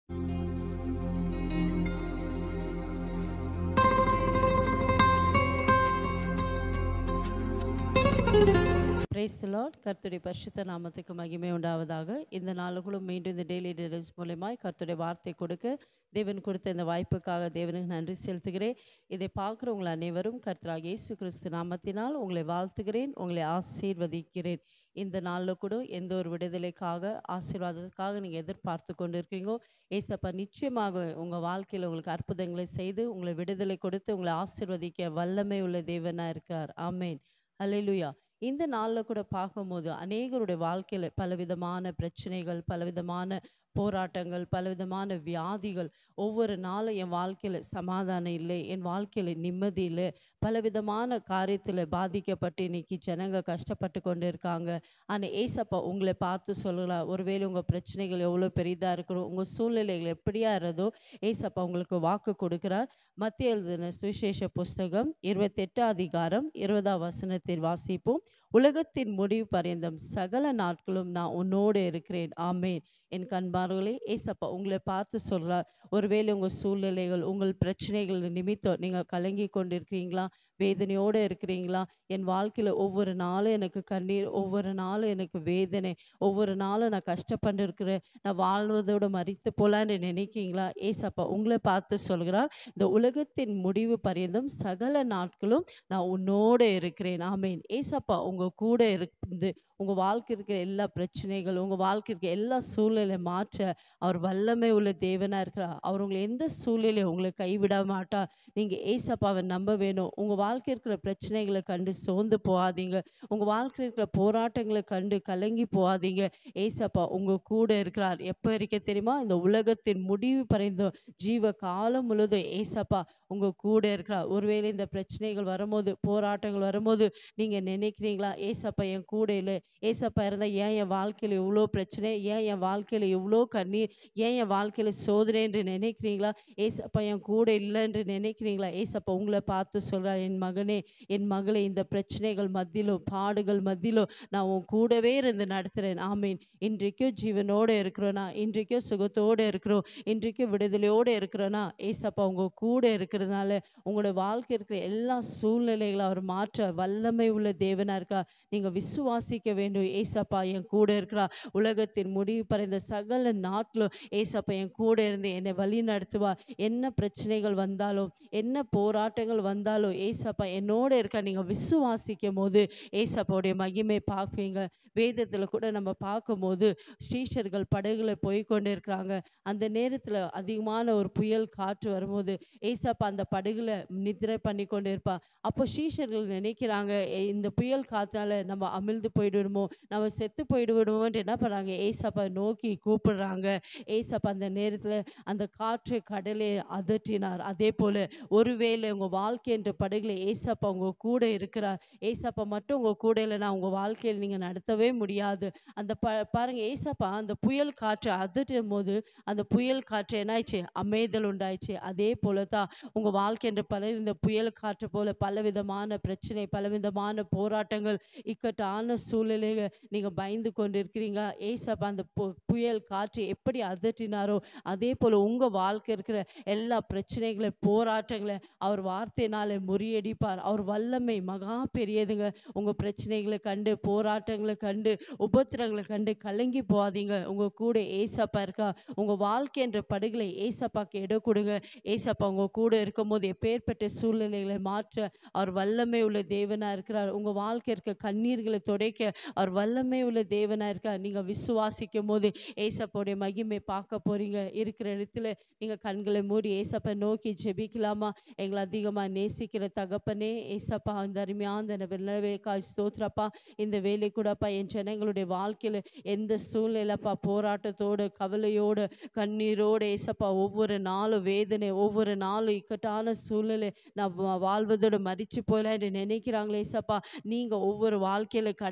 price Lord கர்த்தருடைய பரிசுத்த நாமத்துக்கு மகிமை உண்டாவதாக இந்த நாளுக்குள்ளும் மீண்டும் இந்த டெய்லி டெலிஸ் மூலயமாய் கர்த்தருடைய வார்த்தை கொடுக்க தேவன் கொடுத்த இந்த வாய்ப்புக்காக தேவனுக்கு நன்றி செலுத்துகிறேன் இதை பார்க்குறவங்கள் அனைவரும் கர்த்தராக இயேசு கிறிஸ்து நாமத்தினால் உங்களை வாழ்த்துகிறேன் உங்களை ஆசீர்வதிக்கிறேன் இந்த நாளில் கூட எந்த ஒரு விடுதலைக்காக ஆசீர்வாதத்துக்காக நீங்கள் எதிர்பார்த்து கொண்டு இருக்கீங்களோ ஏசப்பா நிச்சயமாக உங்கள் வாழ்க்கையில் உங்களுக்கு அற்புதங்களை செய்து உங்களை விடுதலை கொடுத்து உங்களை ஆசீர்வதிக்க வல்லமை உள்ள தேவனாக இருக்கார் ஆமேன் அல்லேலூயா இந்த நாளில் கூட பார்க்கும்போது அநேகருடைய வாழ்க்கையில் பலவிதமான பிரச்சனைகள் பலவிதமான போராட்டங்கள் பலவிதமான வியாதிகள் ஒவ்வொரு நாளும் என் வாழ்க்கையில் சமாதானம் இல்லை என் வாழ்க்கையில் நிம்மதி இல்லை பலவிதமான காரியத்தில் பாதிக்கப்பட்டு இன்னைக்கு ஜனங்க கஷ்டப்பட்டு கொண்டு இருக்காங்க ஆனால் ஏசப்பா உங்களை பார்த்து சொல்லலாம் ஒருவேளை உங்கள் பிரச்சனைகள் எவ்வளோ பெரிதாக இருக்கிறோம் உங்கள் சூழ்நிலைகள் எப்படியா இருந்தோ ஏசப்பா உங்களுக்கு வாக்கு கொடுக்கிறார் மத்திய எழுதின சுவிசேஷ புஸ்தகம் இருபத்தெட்டாம் அதிகாரம் இருபதாம் வசனத்தில் வாசிப்போம் உலகத்தின் முடிவு பரியந்தம் சகல நாட்களும் நான் உன்னோடு இருக்கிறேன் ஆமேன் என் கண்பார்களே ஏசப்பா உங்களை பார்த்து சொல்கிறார் ஒருவேளை உங்கள் சூழ்நிலைகள் உங்கள் பிரச்சனைகள் நிமித்தம் நீங்கள் கலங்கி கொண்டிருக்கிறீங்களா வேதனையோடு இருக்கிறீங்களா என் வாழ்க்கையில் ஒவ்வொரு நாளும் எனக்கு கண்ணீர் ஒவ்வொரு நாளும் எனக்கு வேதனை ஒவ்வொரு நாளும் நான் கஷ்டப்பட்டு இருக்கிறேன் நான் வாழ்வதோடு மறித்து போலான்னு நினைக்கிறீங்களா ஏசப்பா உங்களை பார்த்து சொல்கிறார் இந்த உலகத்தின் முடிவு பரியந்தம் சகல நாட்களும் நான் உன்னோடு இருக்கிறேன் ஆமேன் ஏசப்பா உங்கள் கூட இருந்து உங்கள் வாழ்க்கை இருக்கிற எல்லா பிரச்சனைகள் உங்கள் வாழ்க்கை இருக்கிற எல்லா சூழ்நிலை மாற்ற அவர் வல்லமை உள்ள தேவனாக இருக்கிறார் அவர் உங்களை எந்த சூழ்நிலையும் உங்களை கைவிட மாட்டார் நீங்கள் ஏசப்பாவை நம்ப வேணும் உங்கள் வாழ்க்கை இருக்கிற பிரச்சனைகளை கண்டு சோர்ந்து போகாதீங்க உங்கள் வாழ்க்கை இருக்கிற போராட்டங்களை கண்டு கலங்கி போகாதீங்க ஏசப்பா உங்கள் கூட இருக்கிறார் எப்போ வரைக்கும் தெரியுமா இந்த உலகத்தின் முடிவு பறைந்தோம் ஜீவ காலம் முழுதும் ஏசப்பா உங்கள் கூட இருக்கிறார் ஒருவேளை இந்த பிரச்சனைகள் வரும்போது போராட்டங்கள் வரும்போது நீங்கள் நினைக்கிறீங்களா ஏசப்பா என் கூட இல்லை ஏசப்பா இருந்தால் ஏன் என் வாழ்க்கையில் இவ்வளோ பிரச்சனை ஏன் என் வாழ்க்கையில் இவ்வளோ கண்ணீர் ஏன் என் வாழ்க்கையில் சோதனை என்று நினைக்கிறீங்களா ஏசப்பா என் கூட இல்லை என்று நினைக்கிறீங்களா ஏசப்பா உங்களை பார்த்து சொல்கிறார் என் மகனே என் மகளே இந்த பிரச்சனைகள் மத்தியிலும் பாடுகள் மத்தியிலும் நான் உன் கூடவே இருந்து நடத்துகிறேன் ஆமீன் இன்றைக்கும் ஜீவனோடு இருக்கிறோனா இன்றைக்கும் சுகத்தோடு இருக்கிறோம் இன்றைக்கும் விடுதலையோடு இருக்கிறோனா ஏசப்பா உங்கள் கூட இருக்கிறதுனால உங்களோட வாழ்க்கை இருக்கிற எல்லா சூழ்நிலைகளும் அவர் மாற்ற வல்லமை உள்ள தேவனாக இருக்கா நீங்கள் விசுவாசிக்க வேண்டும் ஏசப்பா என் கூட இருக்கிறா உலகத்தின் முடிவு பறைந்த சகல நாட்டிலும் ஏசப்பா என் கூட இருந்து என்னை வழி நடத்துவா என்ன பிரச்சனைகள் வந்தாலும் என்ன போராட்டங்கள் வந்தாலும் ஏசப்பா என்னோட இருக்கா நீங்கள் விசுவாசிக்கும் போது ஏசப்பாவுடைய மகிமை பார்ப்பீங்க வேதத்தில் கூட நம்ம பார்க்கும்போது ஸ்ரீஷர்கள் படகுல போய் கொண்டு இருக்கிறாங்க அந்த நேரத்தில் அதிகமான ஒரு புயல் காற்று வரும்போது ஏசப்பா அந்த படகுல நித்திரை பண்ணி கொண்டு இருப்பா அப்போ ஸ்ரீஷர்கள் நினைக்கிறாங்க "ஏ, இந்த புயல் காத்தால நம்ம அமிழ்ந்து போயிடுவோமோ நம்ம செத்து போயிடுவோமோன்ட்டு என்ன பண்ணுறாங்க ஏசப்பா நோக்கி கூப்பிடுறாங்க ஏசப்பா அந்த நேரத்தில் அந்த காற்று கடலை அதட்டினார் அதே போல் ஒருவேளை உங்கள் வாழ்க்கை என்ற படகுல ஏசப்பா உங்கள் கூட இருக்கிறார் ஏசப்பா மட்டும் உங்கள் கூட இல்லைன்னா உங்கள் வாழ்க்கையில் நீங்கள் நடத்தவே முடியாது அந்த ப பாருங்க ஏசப்பா அந்த புயல் காற்று அதட்டும் போது அந்த புயல் காற்று என்னாயிடுச்சு அமைதல் உண்டாயிடுச்சு அதே போல தான் உங்கள் வாழ்க்கை என்ற பல இந்த புயல் காற்று போல பலவிதமான பிரச்சனை பலவிதமான போராட்டங்கள் இக்கட்டான சூழ்நிலைகள் நீங்கள் பயந்து கொண்டு இருக்கிறீங்க ஏசப்பா அந்த பு புயல் காற்று எப்படி அதட்டினாரோ அதே போல் உங்கள் வாழ்க்கை இருக்கிற எல்லா பிரச்சனைகளை போராட்டங்களை அவர் வார்த்தையினால முறியடிப்பார் அவர் வல்லமை மகா பெரியதுங்க உங்கள் பிரச்சனைகளை கண்டு போராட்டங்களை கண்டு உபத்திரங்களை கண்டு கலங்கி போகாதீங்க உங்கள் கூட ஏசப்பா இருக்கா உங்கள் வாழ்க்கை என்ற படுகளை ஏசப்பாக்கு இடம் கொடுங்க ஏசப்பா உங்கள் கூட இருக்கும்போது எப்பேற்பட்ட சூழ்நிலைகளை மாற்ற அவர் வல்லமை உள்ள தேவனாக இருக்கிறார் உங்கள் வாழ்க்கை இருக்க கண்ணீர்களை துடைக்க அவர் வல்லமை உள்ள தேவனாக இருக்கார் நீங்கள் விசுவாசிக்கும் போது ஏசப்பாவுடைய மகிமை பார்க்க போறீங்க இருக்கிற இடத்துல நீங்கள் கண்களை மூடி ஏசப்பை நோக்கி ஜெபிக்கலாமா எங்களை அதிகமாக நேசிக்கிற தகப்பனே ஏசப்பா அந்த அருமையான இந்த வெள்ளவேக்காய் ஸ்தோத்திரப்பா இந்த வேலை கூடப்பா என் ஜனங்களுடைய வாழ்க்கையில் எந்த சூழ்நிலைப்பா போராட்டத்தோடு கவலையோடு கண்ணீரோடு ஏசப்பா ஒவ்வொரு நாளும் வேதனை ஒவ்வொரு நாளும் இக்கட்டான சூழ்நிலை நான் வா- வாழ்வதோடு மறிச்சு போகலாம் என்று நினைக்கிறாங்களே ஏசப்பா நீங்கள் ஒவ்வொரு வாழ்க்கையில் கடந்து செல்ல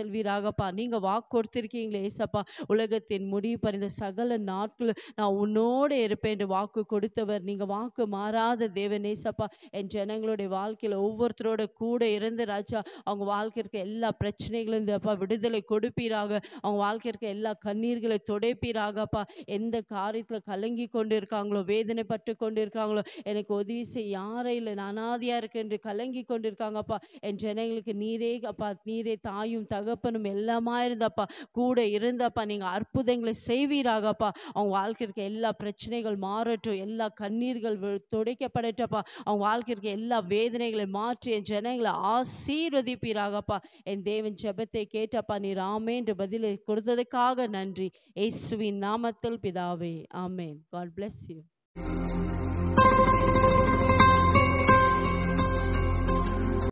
செல்வீராகப்பா நீங்க வாக்கு கொடுத்திருக்கீங்களே ஏசப்பா உலகத்தின் முடிவு பறிந்த சகல நாட்களும் நான் உன்னோட இருப்பேன் என்று வாக்கு கொடுத்தவர் நீங்க வாக்கு மாறாத தேவன் ஏசப்பா என் ஜனங்களுடைய வாழ்க்கையில ஒவ்வொருத்தரோட கூட இருந்து ராஜா அவங்க வாழ்க்கை இருக்க எல்லா பிரச்சனைகளும் இந்த அப்பா விடுதலை கொடுப்பீராக அவங்க வாழ்க்கை இருக்க எல்லா கண்ணீர்களை துடைப்பீராகப்பா எந்த காரியத்துல கலங்கி கொண்டு இருக்காங்களோ வேதனைப்பட்டு கொண்டு இருக்காங்களோ எனக்கு உதவி செய்ய யாரை இல்லை நான் அனாதையா இருக்கு என்று கலங்கி கொண்டு இருக்காங்கப்பா என் ஜனங்களுக்கு நீரே அப்பா நீரே தாயும் தகப்பனும் எல்லாமா இருந்தப்பா கூட இருந்தப்பா நீங்க அற்புதங்களை செய்வீராகப்பா அவங்க வாழ்க்கை இருக்க எல்லா பிரச்சனைகள் மாறட்டும் எல்லா கண்ணீர்கள் வி- துடைக்கப்படட்டப்பா அவங்க வாழ்க்கை இருக்க எல்லா வேதனைகளை மாற்றி என் ஜனங்களை ஆசீர்வதிப்பீராகப்பா என் தேவன் ஜெபத்தை கேட்டப்பா நீர் ஆமே என்று பதிலை கொடுத்ததுக்காக நன்றி இயேசுவின் நாமத்தில் பிதாவே ஆமென் காட் bless you